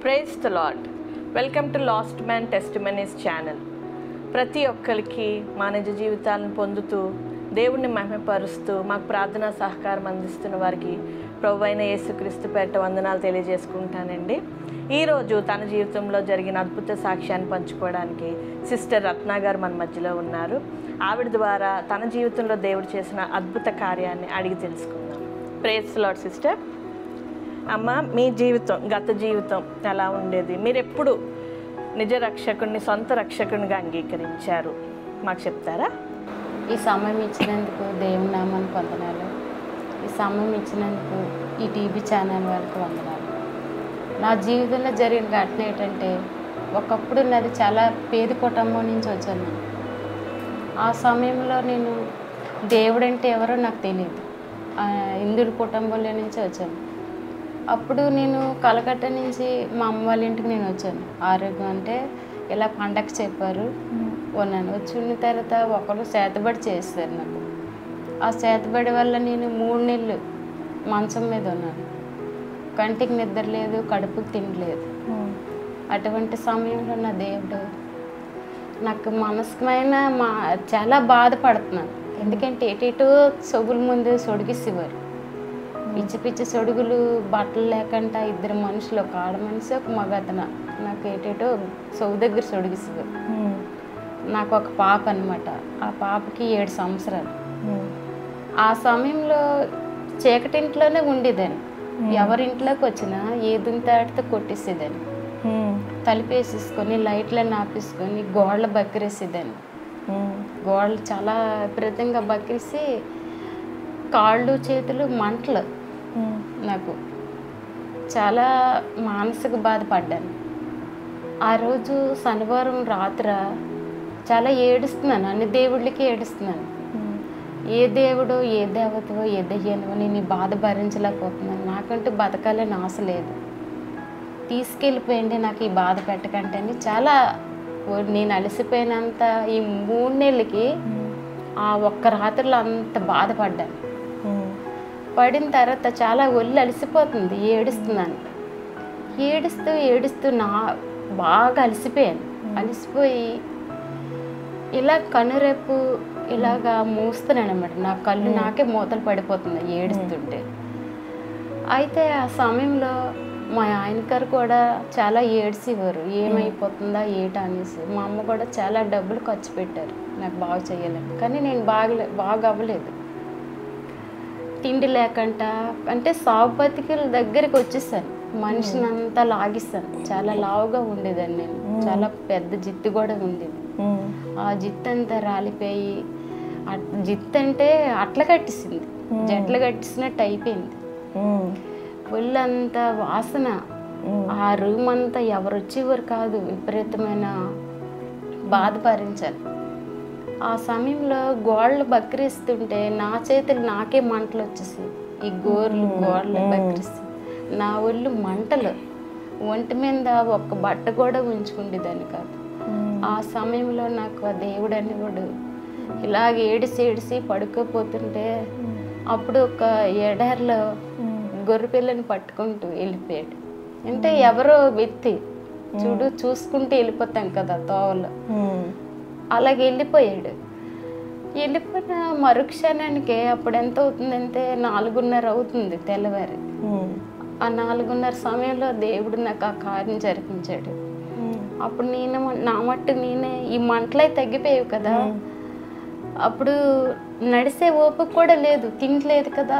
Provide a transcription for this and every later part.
Praise the Lord welcome to last man testimonies channel ప్రతి ఒక్కరికి మా నిజ జీవితాలను పొందుతూ దేవుణ్ణి మహిమపరుస్తూ మాకు ప్రార్థనా సహకారం అందిస్తున్న వారికి ప్రభు అయిన యేసుక్రీస్తు పేట వందనాలు తెలియజేసుకుంటానండి ఈరోజు తన జీవితంలో జరిగిన అద్భుత సాక్ష్యాన్ని పంచుకోవడానికి సిస్టర్ రత్న గారు మన మధ్యలో ఉన్నారు ఆవిడ ద్వారా తన జీవితంలో దేవుడు చేసిన అద్భుత కార్యాన్ని అడిగి తెలుసుకుందాం ప్రేస్ లాడ్ సిస్టర్ అమ్మ మీ జీవితం గత జీవితం ఎలా ఉండేది మీరు ఎప్పుడు నిజ రక్షకుడిని సొంత రక్షకునిగా అంగీకరించారు మాకు చెప్తారా ఈ సమయం ఇచ్చినందుకు దేవుని నామాన్ని వందనాలు ఈ సమయం ఇచ్చినందుకు ఈ టీవీ ఛానల్ వాళ్ళకి వందనాలు నా జీవితంలో జరిగిన ఘటన ఏంటంటే ఒకప్పుడు నాది చాలా పేద కుటుంబం నుంచి వచ్చాను నేను. ఆ సమయంలో నేను దేవుడు అంటే ఎవరో నాకు తెలియదు ఆ హిందువుల కుటుంబంలో నుంచి వచ్చాను అప్పుడు నేను కలకట్ట నుంచి మా అమ్మ వాళ్ళ ఇంటికి నేను వచ్చాను ఆరోగ్యం అంటే ఇలా పండగ చెప్పారు ఉన్నాను వచ్చి ఉన్న తర్వాత ఒకరు చేతబడి చేస్తారు నాకు ఆ చేతబడి వల్ల నేను మూడు నెలలు మంచం మీద ఉన్నాను కంటికి నిద్ర లేదు కడుపుకి తినలేదు అటువంటి సమయంలో నా దేవుడు నాకు మనసుకమైన మా చాలా బాధపడుతున్నాను ఎందుకంటే ఎటేటో సొగుల ముందు సొడిగిసేవారు పిచ్చి పిచ్చి సొడుగులు బట్టలు లేకుండా ఇద్దరు మనుషులు ఒక ఆడ మనిషి ఒక మగతన నాకు ఎటేటో సొగు దగ్గర సొడిగిసేవారు నాకు ఒక పాప అనమాట ఆ పాపకి ఏడు సంవత్సరాలు ఆ సమయంలో చీకటింట్లోనే ఉండేదాన్ని ఎవరింట్లోకి వచ్చినా ఏది తాడితే కొట్టేసేదాన్ని తలుపేసేసుకొని లైట్లను ఆపేసుకొని గోడలు బక్కిరేసేదాన్ని గోడలు చాలా విపరీతంగా బక్కిరిసి కాళ్ళు చేతులు మంటలు నాకు చాలా మానసిక బాధపడ్డాను ఆ రోజు శనివారం రాత్ర చాలా ఏడుస్తున్నాను అన్ని దేవుళ్ళకి ఏడుస్తున్నాను ఏ దేవుడో ఏ దేవతవో ఏ దయ్యానో నేను ఈ బాధ భరించలేకపోతున్నాను నాకంటూ బతకాలని ఆశ లేదు తీసుకెళ్ళిపోయింది నాకు ఈ బాధ పెట్టకంటే అని చాలా ఓ- నేను అలసిపోయినంత ఈ మూడు నెలలకి ఆ ఒక్క రాత్రిలో అంత బాధపడ్డాను పడిన తర్వాత చాలా ఒళ్ళు అలసిపోతుంది ఏడుస్తున్నాను ఏడుస్తూ ఏడుస్తూ నా బాగా అలసిపోయాను అలసిపోయి ఇలా కనురెప్పు ఇలాగా మూస్తున్నాను అనమాట నా కళ్ళు నాకే మూతలు పడిపోతున్నాయి ఏడుస్తుంటే అయితే ఆ సమయంలో మా ఆయన గారు కూడా చాలా ఏడ్చేవారు ఏమైపోతుందా ఏట అనేసి మా అమ్మ కూడా చాలా డబ్బులు ఖర్చు పెట్టారు నాకు బాగా చేయాలని కానీ నేను బాగా బాగా అవ్వలేదు తిండి లేకుండా అంటే సాగు బతికల దగ్గరికి వచ్చేసాను మనిషిని అంతా లాగిస్తాను చాలా లావుగా ఉండేదాన్ని నేను చాలా పెద్ద జిత్తు కూడా ఉండేది ఆ జిత్తు అంతా రాలిపోయి ఆ జిత్తు అంటే అట్ల కట్టేసింది జట్లు కట్టేసినట్టు అయిపోయింది ఒళ్ళంతా వాసన ఆ రూమ్ అంతా ఎవరు వచ్చేవారు కాదు విపరీతమైన బాధ భరించాలి ఆ సమయంలో గోడలు బక్కిరిస్తుంటే నా చేతులు నాకే మంటలు వచ్చేసి ఈ గోర్లు గోడలు బక్కిరిస్తే నా ఒళ్ళు మంటలు ఒంటి మీద ఒక్క బట్ట కూడా ఉంచుకుండేదాన్ని కాదు ఆ సమయంలో నాకు ఆ దేవుడు అనేవాడు ఇలాగ ఏడిసి ఏడిసి పడుకోపోతుంటే అప్పుడు ఒక ఎడారిలో గొర్రె పిల్లని పట్టుకుంటూ వెళ్ళిపోయాడు అంటే ఎవరో వ్యక్తి చూడు చూసుకుంటూ వెళ్ళిపోతాం కదా తోవలో అలాగే వెళ్ళిపోయాడు వెళ్ళిపోయిన మరుక్షణానికి అప్పుడు ఎంత అవుతుందంటే నాలుగున్నర అవుతుంది తెల్లవారి ఆ నాలుగున్నర సమయంలో దేవుడు నాకు ఆ కార్యం జరిపించాడు అప్పుడు నేను నా మట్టు నేనే ఈ మంటలై తగ్గిపోయావు కదా అప్పుడు నడిసే ఓపిక కూడా లేదు తినలేదు కదా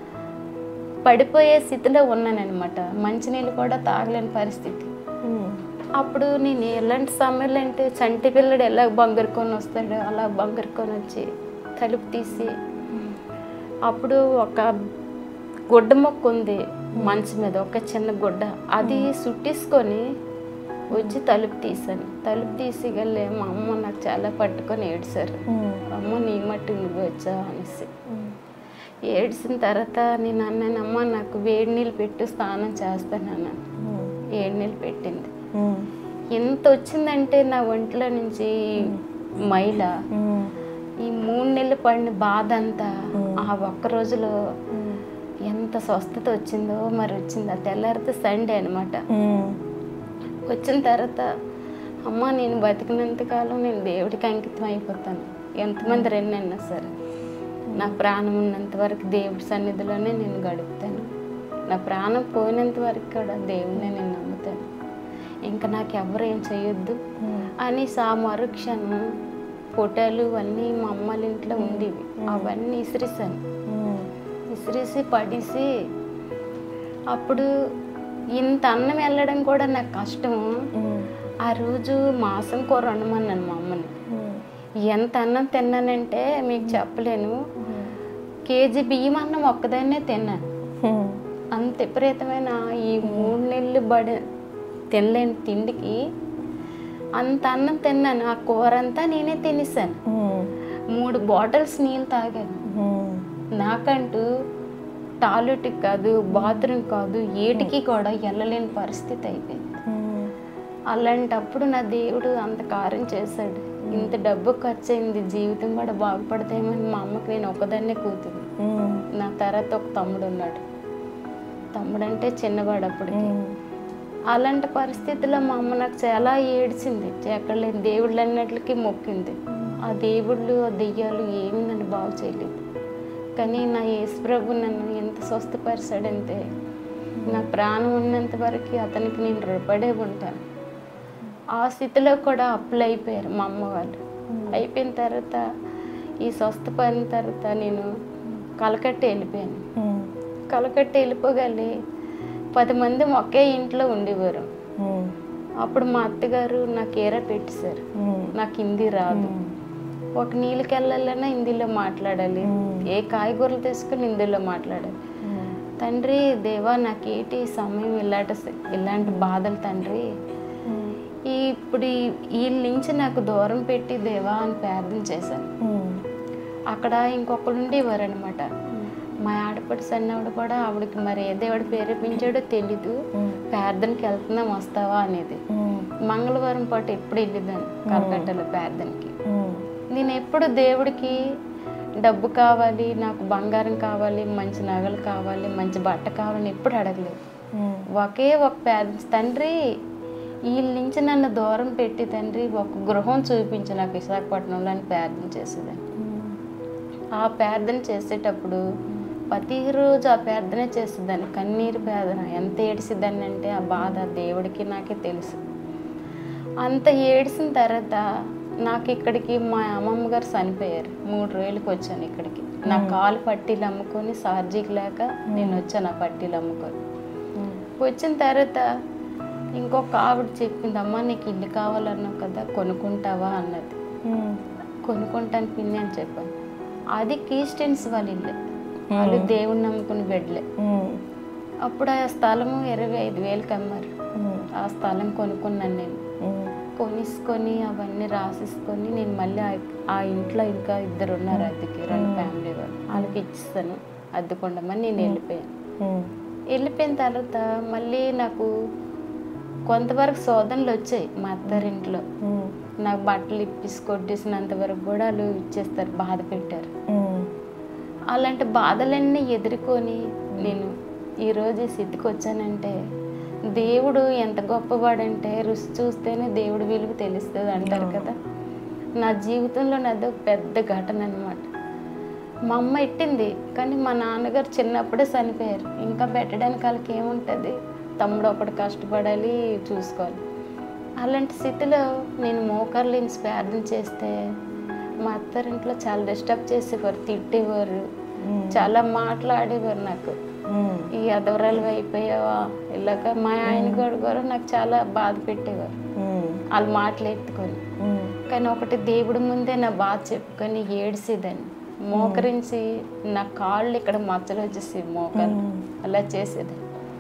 పడిపోయే స్థితిలో ఉన్నానన్నమాట మంచినీళ్ళు కూడా తాగలేని పరిస్థితి అప్పుడు నేను ఎలాంటి సమయంలో అంటే చంటి పిల్లడు ఎలా బంగరుకొని వస్తాడు అలా బంగరుకొని వచ్చి తలుపు తీసి అప్పుడు ఒక గుడ్డ మొక్క ఉంది మంచం మీద ఒక చిన్న గుడ్డ అది సుట్టేసుకొని వచ్చి తలుపు తీసాను తలుపు తీసి గల్లే మా అమ్మ నాకు చాలా పట్టుకొని ఏడ్చారు అమ్మ నీ మట్టి నువ్వు వచ్చావు అనేసి ఏడ్చిన తర్వాత నేను అన్నాను అమ్మ నాకు వేడి నీళ్ళు పెట్టు స్నానం చేస్తాను అన్నాను వేడి నీళ్ళు పెట్టింది ఎంత వచ్చిందంటే నా ఒంట్లో నుంచి మైల ఈ మూడు నెలలు పడిన బాధ అంతా ఆ ఒక్క రోజులో ఎంత స్వస్థత వచ్చిందో మరి వచ్చింది ఆ తెల్లారితే సండే అనమాట వచ్చిన తర్వాత అమ్మ నేను బతికినంతకాలం నేను దేవుడికి అంకితం అయిపోతాను ఎంతమంది రెన్నైనా సరే నా ప్రాణం ఉన్నంత వరకు దేవుడి సన్నిధిలోనే నేను గడుపుతాను నా ప్రాణం పోయినంత వరకు కూడా దేవుడిని నేను నమ్ముతాను ఇంకా నాకు ఎవరు ఏం చేయొద్దు అని ఆ మరుక్షణం ఫోటోలు అన్నీ మా అమ్మ వాళ్ళ ఇంట్లో ఉండేవి అవన్నీ ఇసిరిసాను ఇసిరేసి పడేసి అప్పుడు ఇంత అన్నం వెళ్ళడం కూడా నాకు కష్టము ఆ రోజు మాసం కూర వండమన్నాను మా అమ్మని ఎంత అన్నం తిన్నానంటే మీకు చెప్పలేను కేజీ బియ్యం అన్నం ఒక్కదాన్నే తిన్నాను అంత విపరీతమైన ఈ మూడు నెలలు బడి తినలేని తిండికి అంత అన్నం తిన్నాను ఆ కూర అంతా నేనే తినేసాను మూడు బాటిల్స్ నీళ్ళు తాగాను నాకంటూ టాయిలెట్కి కాదు బాత్రూమ్ కాదు ఏటికి కూడా వెళ్ళలేని పరిస్థితి అయిపోయింది అలాంటప్పుడు నా దేవుడు అంత కార్యం చేశాడు ఇంత డబ్బు ఖర్చు అయింది జీవితం కూడా బాగుపడతామని మా అమ్మకి నేను ఒకదాన్నే కూతురు నా తర్వాత ఒక తమ్ముడు ఉన్నాడు తమ్ముడు అంటే చిన్నవాడు అప్పటికి అలాంటి పరిస్థితుల్లో మా అమ్మ నాకు చాలా ఏడ్చింది ఎక్కడ లేని దేవుళ్ళు అన్నట్లకి మొక్కింది ఆ దేవుళ్ళు ఆ దెయ్యాలు ఏమి నన్ను బాగు చేయలేదు కానీ నా యేసుప్రభు నన్ను ఎంత స్వస్థపరిచాడంటే నా ప్రాణం ఉన్నంత వరకు అతనికి నేను రుణపడే ఉంటాను ఆ స్థితిలో కూడా అప్పులు అయిపోయారు మా అమ్మ వాళ్ళు అయిపోయిన తర్వాత ఈ స్వస్థపడిన తర్వాత నేను కలకట్ట వెళ్ళిపోయాను కలకట్ట వెళ్ళిపోగలి పది మంది ఒకే ఇంట్లో ఉండేవారు అప్పుడు మా అత్తగారు నాకు ఏరా పెట్టేశారు నాకు హిందీ రాదు ఒక నీళ్ళకి వెళ్ళాలన్నా హిందీలో మాట్లాడాలి ఏ కాయగూరలు తీసుకుని హిందీలో మాట్లాడాలి తండ్రి దేవా నాకేటి ఈ సమయం ఇలాంటి ఇలాంటి బాధలు తండ్రి ఈ ఇప్పుడు ఈ- వీళ్ళ నుంచి నాకు దూరం పెట్టి దేవా అని ప్రార్థన చేశాను అక్కడ ఇంకొకరు ఉండేవారు అనమాట మా ఆడపడి సన్నవాడు కూడా ఆవిడకి మరి ఏ దేవుడు ప్రేరేపించాడో తెలీదు ప్రార్థనకి వెళ్తున్నాం వస్తావా అనేది మంగళవారం పాటు ఎప్పుడు వెళ్ళేదాన్ని కలకట్టలో ప్రార్థనకి నేను ఎప్పుడు దేవుడికి డబ్బు కావాలి నాకు బంగారం కావాలి మంచి నగలు కావాలి మంచి బట్ట కావాలని ఎప్పుడు అడగలేదు ఒకే ఒక ప్రార్థన తండ్రి వీళ్ళ నుంచి నన్ను దూరం పెట్టి తండ్రి ఒక గృహం చూపించి నాకు విశాఖపట్నంలో అని ప్రార్థన చేసేదాన్ని ఆ ప్రార్థన చేసేటప్పుడు ప్రతిరోజు ఆ ప్రార్థన చేసేదాన్ని కన్నీరు ప్రార్థన ఎంత ఏడిసిద్దాన్ని అంటే ఆ బాధ దేవుడికి నాకే తెలుసు అంత ఏడిసిన తర్వాత నాకు ఇక్కడికి మా అమ్మమ్మ గారు చనిపోయారు మూడు రోజులకి వచ్చాను ఇక్కడికి నా కాలు పట్టీలు అమ్ముకొని సార్జీకి లేక నేను వచ్చాను ఆ పట్టీలు అమ్ముకొని వచ్చిన తర్వాత ఇంకొక ఆవిడ చెప్పింది అమ్మ నీకు ఇల్లు కావాలన్నావు కదా కొనుక్కుంటావా అన్నది కొనుక్కుంటాను పిన్ని అని చెప్పాను అది క్రిస్టియన్స్ వాళ్ళ ఇల్లు వాళ్ళు దేవుణ్ణి నమ్ముకుని బెడ్లే అప్పుడు ఆ స్థలము ఇరవై ఐదు వేలకి అమ్మారు ఆ స్థలం కొనుక్కున్నాను నేను కొనిసుకొని అవన్నీ రాసేసుకొని నేను మళ్ళీ ఆ- ఆ ఇంట్లో ఇంకా ఇద్దరు ఉన్నారు అద్దెకి రెండు ఫ్యామిలీ వాళ్ళు వాళ్ళకి ఇచ్చిస్తాను అద్దెకుండమని నేను వెళ్ళిపోయాను వెళ్ళిపోయిన తర్వాత మళ్ళీ నాకు కొంతవరకు శోధనలు వచ్చాయి మా అత్తారింట్లో నాకు బట్టలు ఇప్పిసి కొట్టేసినంత వరకు కూడా వాళ్ళు ఇచ్చేస్తారు బాధ పెట్టారు అలాంటి బాధలన్నీ ఎదుర్కొని నేను ఈరోజు ఈ స్థితికి వచ్చానంటే దేవుడు ఎంత గొప్పవాడంటే రుచి చూస్తేనే దేవుడి విలువ తెలుస్తుంది అంటారు కదా నా జీవితంలో నాది ఒక పెద్ద ఘటన అనమాట మా అమ్మ ఇట్టింది కానీ మా నాన్నగారు చిన్నప్పుడే చనిపోయారు ఇంకా పెట్టడానికి వాళ్ళకి ఏముంటుంది తమ్ముడు ఒకటి కష్టపడాలి చూసుకోవాలి అలాంటి స్థితిలో నేను మోకర్లేని ప్రార్థన చేస్తే మా అత్తారింట్లో చాలా డిస్టర్బ్ చేసేవారు తిట్టేవారు చాలా మాట్లాడేవారు నాకు ఈ అదవరాలు అయిపోయావా ఇలాగ మా ఆయన గారు కూడా నాకు చాలా బాధ పెట్టేవారు వాళ్ళు మాటలు ఎత్తుకొని కానీ ఒకటి దేవుడి ముందే నా బాధ చెప్పుకొని ఏడిసేదాన్ని మోకరించి నా కాళ్ళు ఇక్కడ మచ్చలు వచ్చేసి మోకాలు అలా చేసేదాన్ని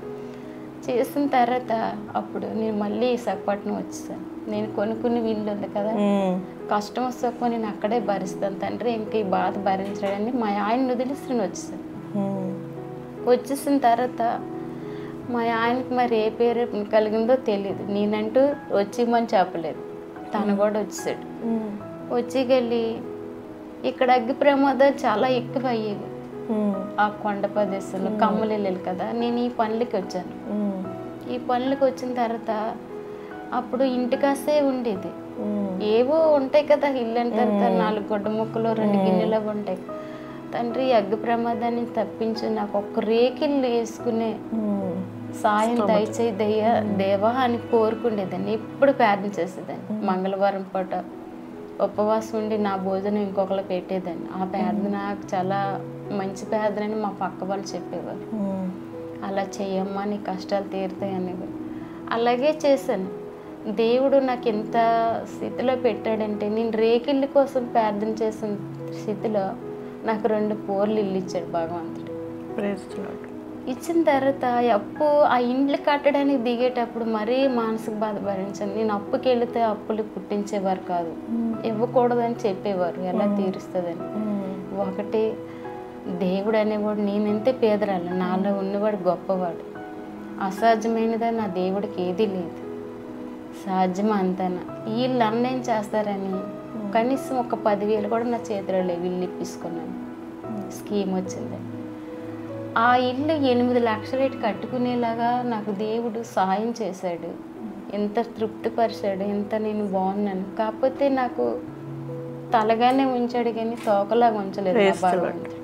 చేసిన తర్వాత అప్పుడు నేను మళ్ళీ విశాఖపట్నం వచ్చేసాను నేను కొనుక్కున్న వీళ్ళు ఉంది కదా కష్టం వస్తాకో నేను అక్కడే భరిస్తాను తండ్రి ఇంక ఈ బాధ భరించడాన్ని మా ఆయన వదిలేసి నేను వచ్చేసాను వచ్చేసిన తర్వాత మా ఆయనకి మరి ఏ పేరు కలిగిందో తెలియదు నేనంటూ వచ్చిమని చెప్పలేదు తను కూడా వచ్చేసాడు వచ్చికెళ్ళి ఇక్కడ అగ్గి ప్రమాదాలు చాలా ఎక్కువ అయ్యేవి ఆ కొండ ప్రదేశంలో కమ్మలు వెళ్ళాలి కదా నేను ఈ పనులకి వచ్చాను ఈ పనులకు వచ్చిన తర్వాత అప్పుడు ఇంటికాసే ఉండేది ఉమ్. ఏవో ఉంటాయి కదా ఇల్లు అంటారు కదా, నాలుగు గొడ్డ ముక్కలు రెండు గిన్నెలు అవి ఉంటాయి తండ్రి ఈ అగ్గి ప్రమాదాన్ని తప్పించు నాకు ఒక్క రేకిళ్ళు వేసుకునే ఉమ్. సాయం దయచేయి దయ్య దేవా అని కోరుకుండేదాన్ని ఎప్పుడు ప్రార్థన చేసేదాన్ని మంగళవారం పూట ఉపవాసం ఉండి నా భోజనం ఇంకొకరు పెట్టేదాన్ని ఆ ప్రార్థన నాకు చాలా మంచి ప్రార్థన అని మా పక్క వాళ్ళు చెప్పేవారు ఉమ్. అలా చెయ్యమ్మా నీ కష్టాలు తీరుతాయి అనేవారు అలాగే చేశాను దేవుడు నాకు ఎంత స్థితిలో పెట్టాడంటే నేను రేకిళ్ళ కోసం ప్రార్థన చేసిన స్థితిలో నాకు రెండు పోర్లు ఇల్లు ఇచ్చాడు భగవంతుడు Praise the Lord. ఇచ్చిన తర్వాత ఆ అప్పు ఆ ఇండ్లు కట్టడానికి దిగేటప్పుడు మరీ మానసిక బాధ భరించాను నేను అప్పుకి వెళితే అప్పులు పుట్టించేవారు కాదు ఇవ్వకూడదని చెప్పేవారు ఎలా తీరుస్తుందని ఉమ్. ఒకటి దేవుడు అనేవాడు నేనెంతే పేదరాలు నాలో ఉన్నవాడు గొప్పవాడు అసాధ్యమైనది నా దేవుడికి ఏదీ లేదు సాధ్యం అంతనా వీళ్ళు అన్నేం చేస్తారని కనీసం ఒక పదివేలు కూడా నా చేతిలో లేవు ఇల్లు ఇప్పించుకున్నాను స్కీమ్ వచ్చింది ఆ ఇల్లు ఎనిమిది లక్షల రేటు కట్టుకునేలాగా నాకు దేవుడు సహాయం చేశాడు ఎంత తృప్తిపరిచాడు ఎంత నేను బాగున్నాను కాకపోతే నాకు తలగానే ఉంచాడు కానీ తోకలాగా ఉంచలేదు నా Praise the Lord. భగవంతుడు.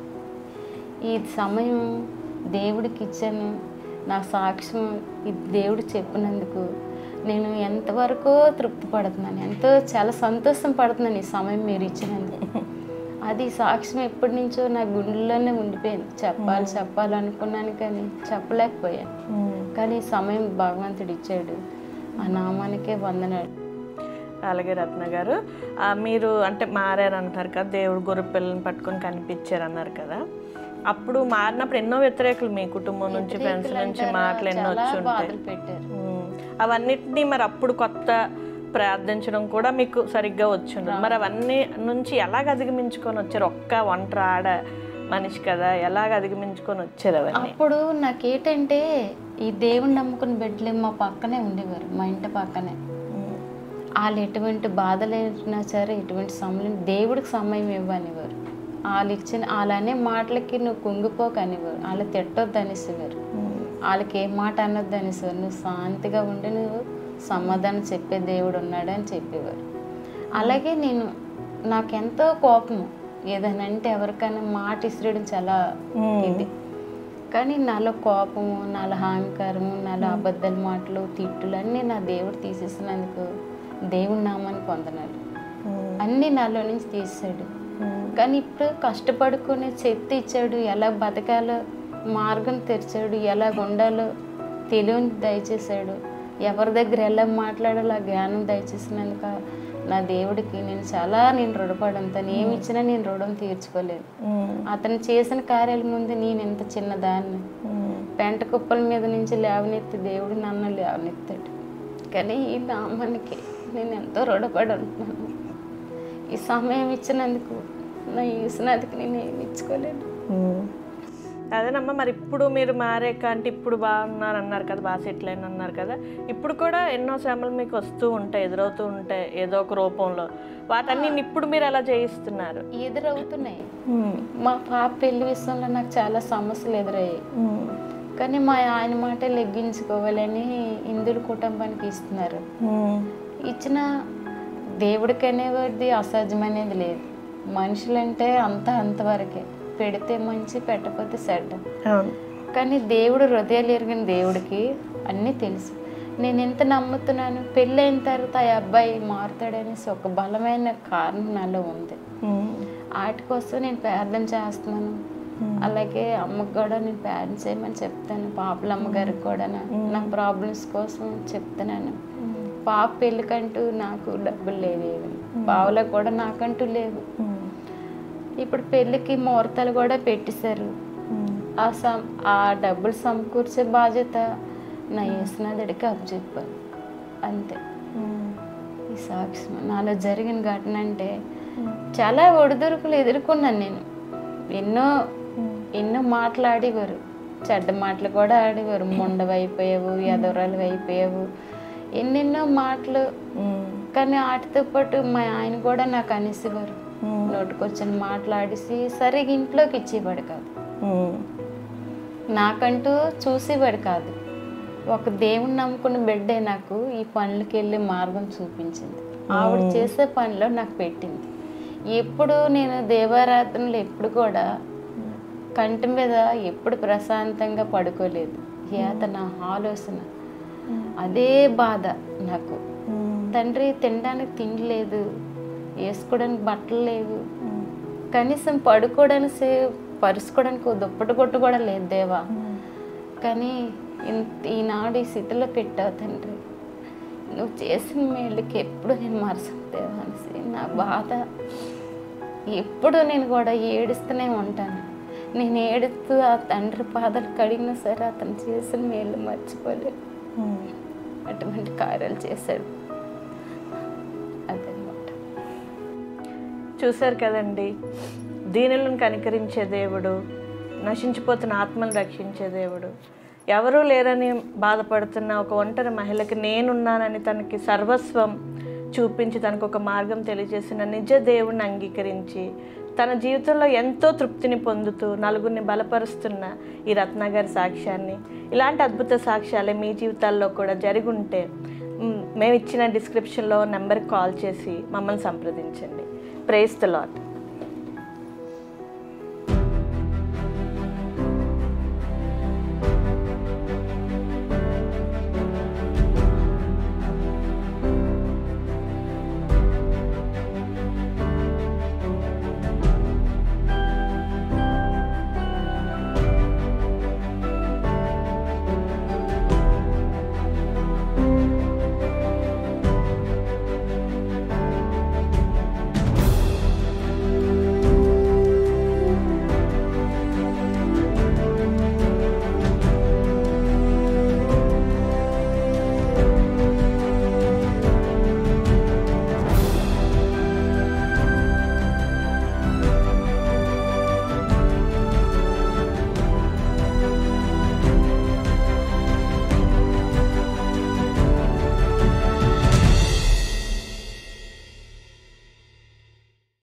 ఈ సమయం దేవుడికి ఇచ్చాను నా సాక్ష్యం ఇది దేవుడు చెప్పినందుకు నేను ఎంతవరకు తృప్తి పడుతున్నాను ఎంతో చాలా సంతోషం పడుతున్నాను ఈ సమయం మీరు ఇచ్చినందుకు అది సాక్ష్యం ఎప్పటి నుంచో నా గుండెల్లోనే ఉండిపోయింది చెప్పాలి చెప్పాలనుకున్నాను కానీ చెప్పలేకపోయాను ఉమ్. కానీ ఈ సమయం భగవంతుడు ఇచ్చాడు ఆ నామానికే వందనాడు అలాగే రత్న గారు ఆ, మీరు అంటే మారారు అంటున్నారు కదా దేవుడు గొర్రె పిల్లల్ని పట్టుకొని కనిపించారు అన్నారు కదా అప్పుడు మారినప్పుడు ఎన్నో వ్యతిరేకులు మీ కుటుంబం నుంచి ఫ్రెండ్స్ నుంచి మాటలు ఎన్నో చాలా వచ్చి ఉంటాయి బాధలు పెట్టారు ఉమ్. అవన్నిటినీ మరి అప్పుడు కొత్త ప్రార్థించడం కూడా మీకు సరిగ్గా వచ్చిండదు మరి అవన్నీ నుంచి ఎలాగ అధిగమించుకొని వచ్చారు ఒక్క ఒంటరి ఆడ మనిషి కదా ఎలాగ అధిగమించుకొని వచ్చారు అవన్నీ అప్పుడు నాకేంటంటే ఈ దేవుని నమ్ముకుని బిడ్డలు మా పక్కనే ఉండేవారు మా ఇంటి పక్కనే ఉమ్. వాళ్ళు ఎటువంటి బాధలు అయినా సరే ఎటువంటి సమయం దేవుడికి సమయం ఇవ్వనివారు వాళ్ళు ఇచ్చిన వాళ్ళనే మాటలకి నువ్వు కుంగిపోక అనేవారు వాళ్ళు తిట్టొద్దు అనేసేవారు ఉమ్. వాళ్ళకి ఏ మాట అనొద్దు అనేసేవారు నువ్వు శాంతిగా ఉండి నువ్వు సమాధానం చెప్పే దేవుడు ఉన్నాడు అని చెప్పేవారు అలాగే నేను నాకెంతో కోపం ఏదైనా అంటే ఎవరికైనా మాట ఇసిరేయడం చాలా ఇది కానీ నాలో కోపము నాలో అహంకారము నాలో అబద్ధాల మాటలు తిట్టులు అన్నీ నా దేవుడు తీసేసినందుకు దేవుడి నామాన్ని పొందనాలు ఉమ్. అన్నీ నాలో నుంచి తీసాడు ఉమ్. కానీ ఇప్పుడు కష్టపడుకునే శక్తి ఇచ్చాడు ఎలా బతకాలో మార్గం తెరిచాడు ఎలా ఉండాలో తెలివిని దయచేశాడు ఎవరి దగ్గర ఎలా మాట్లాడాలో ఆ జ్ఞానం దయచేసినందుకు నా దేవుడికి నేను చాలా నేను రుణపడను తను ఏమి ఇచ్చినా నేను రుణం తీర్చుకోలేను ఉమ్. అతను చేసిన కార్యాల ముందు నేను ఎంత చిన్నదాన్ని ఉమ్. పెంట కుప్పల మీద నుంచి లేవనెత్తి దేవుడు నన్ను లేవనెత్తాడు కానీ ఈ నామానికి నేను ఎంతో రుణపడి ఉంటున్నాను ఈ సమయం ఇచ్చినందుకు నా ఇచ్చినందుకు నేను ఏమి ఇచ్చుకోలేను ఉమ్. అదేనమ్మా మరి ఇప్పుడు మీరు మారాక అంటే ఇప్పుడు బాగున్నారు అన్నారు కదా బాగా సెటిల్ అయిన అన్నారు కదా ఇప్పుడు కూడా ఎన్నో శ్రమలు మీకు వస్తూ ఉంటాయి ఎదురవుతూ ఉంటాయి ఏదో ఒక రూపంలో వాటన్ని ఇప్పుడు మీరు ఎలా చేయిస్తున్నారు ఎదురవుతున్నాయి మా పాప పెళ్లి విషయంలో నాకు చాలా సమస్యలు ఎదురయ్యాయి కానీ మా ఆయన మాట లెగ్గించుకోవాలని ఇందుల కుటుంబానికి ఇస్తున్నారు ఇచ్చిన దేవుడికి అనేవాడిది అసాధ్యమనేది లేదు మనుషులంటే అంత అంతవరకే పెడితే మంచి పెట్టకపోతే చెడ్డ అవును కానీ దేవుడు హృదయాలు ఎరిగిన దేవుడికి అన్నీ తెలుసు నేను ఎంత నమ్ముతున్నాను పెళ్ళి అయిన తర్వాత ఆ అబ్బాయి మారుతాడనేసి ఒక బలమైన కారణం నాలో ఉంది వాటి కోసం నేను ప్రార్థన చేస్తున్నాను అలాగే అమ్మకు కూడా నేను ప్రార్థన చేయమని చెప్తాను పాపల అమ్మగారికి కూడా నా ప్రాబ్లమ్స్ కోసం చెప్తున్నాను పాప పెళ్ళికంటూ నాకు డబ్బులు లేవేవి పావులకు కూడా నాకంటూ లేవు ఇప్పుడు పెళ్ళికి ముహూర్తాలు కూడా పెట్టేశారు ఆ సమ్ ఆ డబ్బులు సమకూర్చే బాధ్యత నా యేసునాథుడికి అప్పచెప్పాను అంతే ఈ సాక్ష్యం నాలో జరిగిన ఘటన అంటే చాలా ఒడిదుడుకులు ఎదుర్కొన్నాను నేను ఎన్నో ఎన్నో మాట్లాడేవారు చెడ్డ మాటలు కూడా ఆడేవారు ముండవి అయిపోయావు ఎదవరాలు అయిపోయావు ఎన్నెన్నో మాటలు కానీ వాటితో పాటు మా ఆయన కూడా నాకు అనేసేవారు నోటికొచ్చిన మాట్లాడేసి సరిగా ఇంట్లోకి ఇచ్చేవాడు కాదు నాకంటూ చూసేవాడు కాదు ఒక దేవుని నమ్ముకున్న బిడ్డే నాకు ఈ పనులకి వెళ్ళే మార్గం చూపించింది ఆవిడ చేసే పనిలో నాకు పెట్టింది ఎప్పుడు నేను దేవారాధనలు ఎప్పుడు కూడా కంటి మీద ఎప్పుడు ప్రశాంతంగా పడుకోలేదు యాతన ఆలోచన అదే బాధ నాకు తండ్రి తినడానికి తిండి లేదు వేసుకోవడానికి బట్టలు లేవు కనీసం పడుకోవడానికి సే- పరుచుకోవడానికి ఓ దుప్పటి కొట్టు కూడా లేదు దేవా కానీ ఇంత ఈనాడు ఈ స్థితిలో పెట్టావు తండ్రి నువ్వు చేసిన మేళ్ళకి ఎప్పుడు నేను మరసను దేవా అనేసి నా బాధ ఎప్పుడు నేను కూడా ఏడుస్తూనే ఉంటాను నేను ఏడుస్తూ ఆ తండ్రి పాదాలు కడిగినా సరే అతను చేసిన మేళ్ళు మర్చిపోలేదు అటువంటి కార్యాలు చేశాడు అదనమాట చూశారు కదండి దీనులను కనికరించే దేవుడు నశించిపోతున్న ఆత్మను రక్షించే దేవుడు ఎవరూ లేరని బాధపడుతున్న ఒక ఒంటరి మహిళకి నేనున్నానని తనకి సర్వస్వం చూపించి తనకు ఒక మార్గం తెలియజేసిన నిజ దేవుణ్ణి అంగీకరించి తన జీవితంలో ఎంతో తృప్తిని పొందుతూ నలుగురిని బలపరుస్తున్న ఈ రత్నగారి సాక్ష్యాన్ని ఇలాంటి అద్భుత సాక్ష్యాలే మీ జీవితాల్లో కూడా జరిగి ఉంటే మ్, మేము ఇచ్చిన డిస్క్రిప్షన్లో నెంబర్కి కాల్ చేసి మమ్మల్ని సంప్రదించండి ప్రేస్ ద లాట్